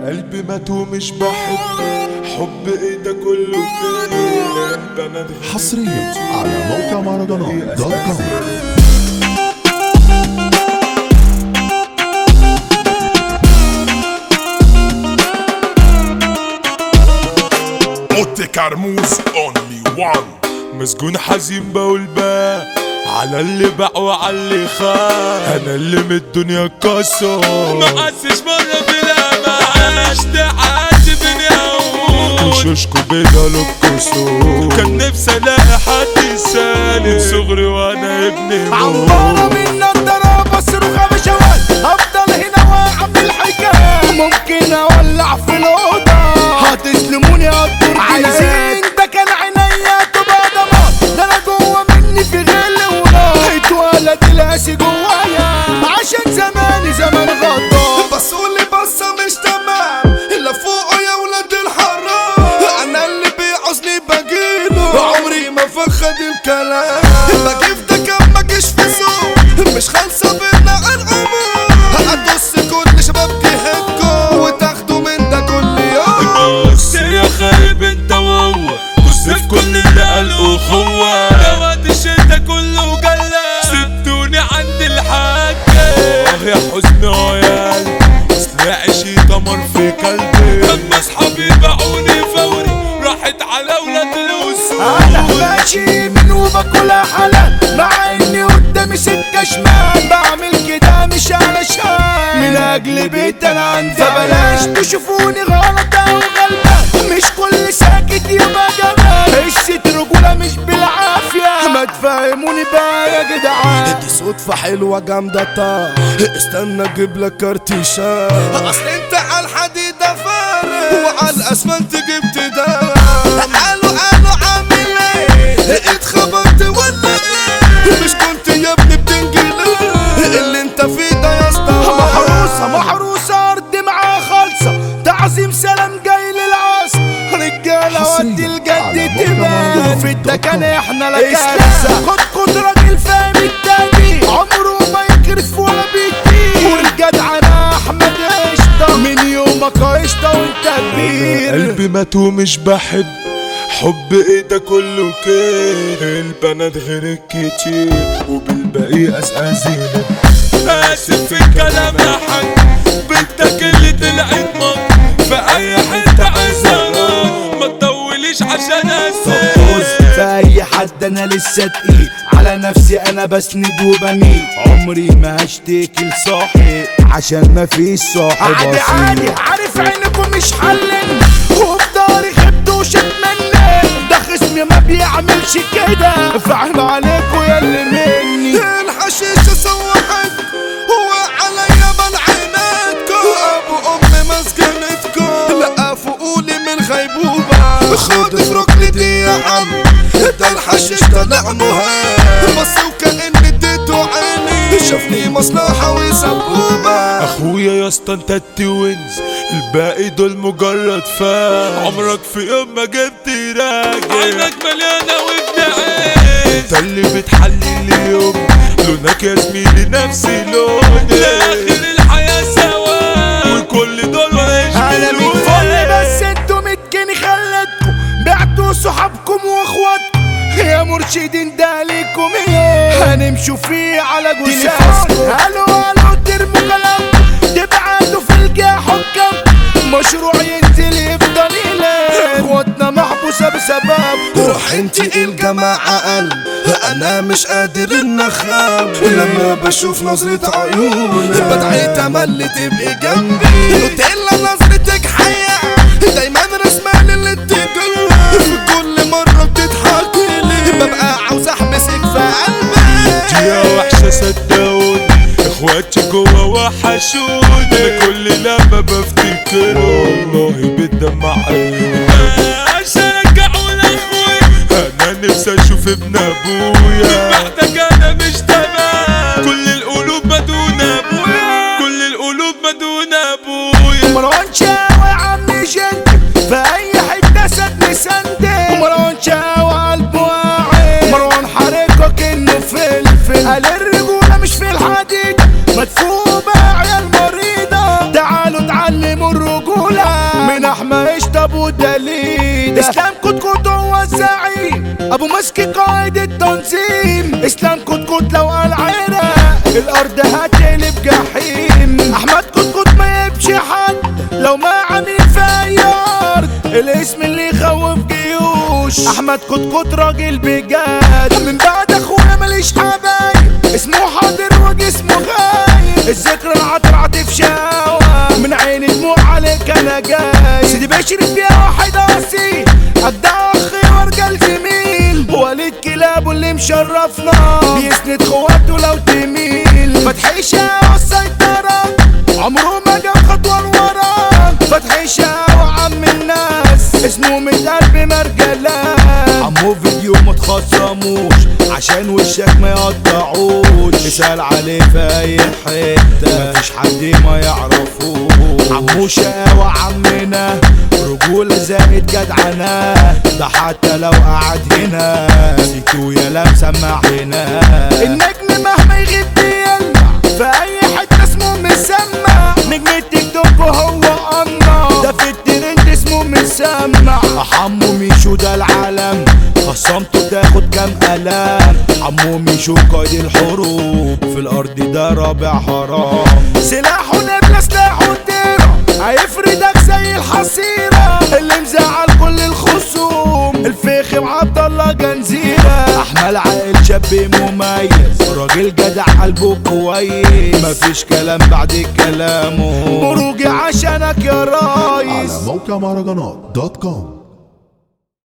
قلبي مات ومش بحب حب ايه ده كله كده بنات حصريا على موقع مهرجانات دوت كوم اوتي كرموز اونلي وان مسجون حزين بقول بقى على اللي باع وعلى اللي خان انا اللي من الدنيا كسر ما حسش مرة بلا معاش تعاتبني أقول وشوشكو بدل الكسور كان نفسي ألاقي حد يسالي من صغري وانا ابن عمارة موت من النضارة بصرخ بشوات افضل هنا واعمل حكاية ممكن اولع في الأوضة هتسلموني الدور عايزين ده كان عينيا تبقى دمار ده انا جوه مني في غل ونار اتولد القاسي جوايا عشان زماني زمان غدار بصولي بصة مش تمام الا فوقه يا ولاد الحرام انا اللي بيعوزني بجيله عمري ما فخد الكلام بجيب ده كان مجيش في سوق مش خالصة بينا الامور هدوس كل شباب جهتكم وتاخدوا من ده كل يوم بص يا خايب انت وهو بص في كل اللي قال اخوة يا وقت الشتا كله جلا سبتوني عند الحاجة اه يا حزن اه يا قلبي اصل عيشي دمر في قلبي لما اصحابي باعوني فوري راحت على ولاد انا الوصول ماشي من وباكلها حلال مع اني قدامي سكه شمال بعمل كده مش علشان من اجل بيت انا عندي فبلاش تشوفوني غلط او غلبان مش كل ساكت يبقى جمال قصه رجوله مش بالعافيه ما تفهموني بقى يا جدعان دي صدفة حلوة جامدة طا استنى اجيب لك كارتيشان اصل انت على الحديدة فارق وعلى الاسمنت جبت ده قالوا قالوا عامل ايه اتخبطت ولا ايه مش كنت يا ابني بتنجل اللي انت فيه ده يا اسطى محروسة محروسة أرض معاها خالصة تعظيم سلام جاي للعصر رجالة حصرياً ودي على الجد موقع تبان مهرجانات في دوت التكان كوم. احنا لا كارثة خد خد راجل فاهم التاني عمره ما يكرف ولا بيطير والجدع انا احمد قشطة من يومك قشطة وانت كبير قلبي مات ومش بحب حب ايه ده كله كده البنات غير كتير وبالباقي اسئلة اسف في الكلام يا حاج بنتك اللي طلعت مط في اي حته عايزها ما تطوليش عشان اسف في اي حد انا لسه تقيل على نفسي انا بسند وبميل عمري ما هشتكي لصاحي عشان ما فيش صاحب عادي عادي عارف عينكم مش حلن وفي داري خبت وشتمنى ده خصمي ما بيعملش كده فاهم عليكوا يا اللي مني الحشيش سوحك هو عليا من عيناتكم ابو ام مسكنتكم لا فوقولي من غيبوبة خد في ركنتي يا عم ده الحشيش طلع مهاب بس وكأن اديته عيني شافني مصلحة وسبوبة اخويا يا اسطى انت التوينز الباقي دول مجرد فان عمرك في يوم ما جبت راجل عينك مليانه وابن عين انت اللي بتحلي اليوم لونك يا زميلي نفسي لوني لاخر الحياه سوا وكل دول ولا انا من يشبهوني فل بس انتوا متجني خلتكم بعتوا صحابكم واخواتكم يا مرشدين ده ليكم ايه هنمشوا فيه على جثث قالوا قالوا ترموا كلامكم تبعتوا في الجاه حكام مشروع ينزل يفضل يلام اخواتنا محبوسه بسبب روح انتي الجماعة قلب انا مش قادر ان اخاب لما بشوف نظرة عيونك بدعي تملي تبقي جنبي نوتيلا نظرتك حية دايما رسمة اللي تجل في كل مرة بتضحكي لي ببقى عاوز احبسك في قلبي يا وحشة صدقوني اخواتي جوا وحشوني انا كل لما بفتكر والله بتدمع عيوني عشان ارجعوا لاخوي انا نفسي اشوف ابن ابويا محتاج انا مش تمام كل القلوب مدون ابويا كل القلوب مدون ابويا مروان شاوي عم جنت في اي حته سد سندي مروان شاوي قلبه واعي مروان حركه كانه فلفل قال الرجوله مش في الحديد مدفوبه عيال مريضه تعالوا اتعلموا الرجوله ابو دليل اسلام كتكوت هو الزعيم ابو مسكي قائد التنظيم اسلام كتكوت لو قال عراق الارض هتقلب جحيم احمد كتكوت ما يبشي حد لو ما عامل في اي ارض الاسم اللي يخوف جيوش احمد كتكوت راجل بجد من بعد اخويا ماليش حبايب اسمه حاضر وجسمه غايب الذكرى العطر عاطف شاوة من عيني دموع عليك انا جاي سيدي بشرب فيها واحد اصيل اجدع اخي ورجال زميل وليد كلابه اللي مشرفنا بيسند خواته لو تميل فتحي شاوة السيطرة عمره ما جاب خطوة لورا فتحي شاوة عم الناس اسمه من قلب مرجلات عمو فيديو ما تخصموش عشان وشك ما يقطعوش مثال عليه في اي حتة مفيش حد ما يعرفوش عمو شقاوة عمنا رجولة زائد جدعنة ده حتى لو قعد هنا سيتو يا لم سمع هنا النجم مهما يغيب بيلمع في اي حتة اسمه مسمع نجم التيك توك وهو قمع ده في الترند اسمه مسمع حمو ميشو ده العالم خصمته تاخد كام قلم عمو ميشو قائد الحروب في الارض ده رابع حرام سلاحه نبلة سلاحه تيرة هيفردك زي الحصيرة اللي مزعل كل الخصوم الفخم عبد الله جنزيرة احمد عائل شاب مميز راجل جدع قلبه كويس مفيش كلام بعد كلامه بروجي عشانك يا رايس على موقع مهرجانات دوت كوم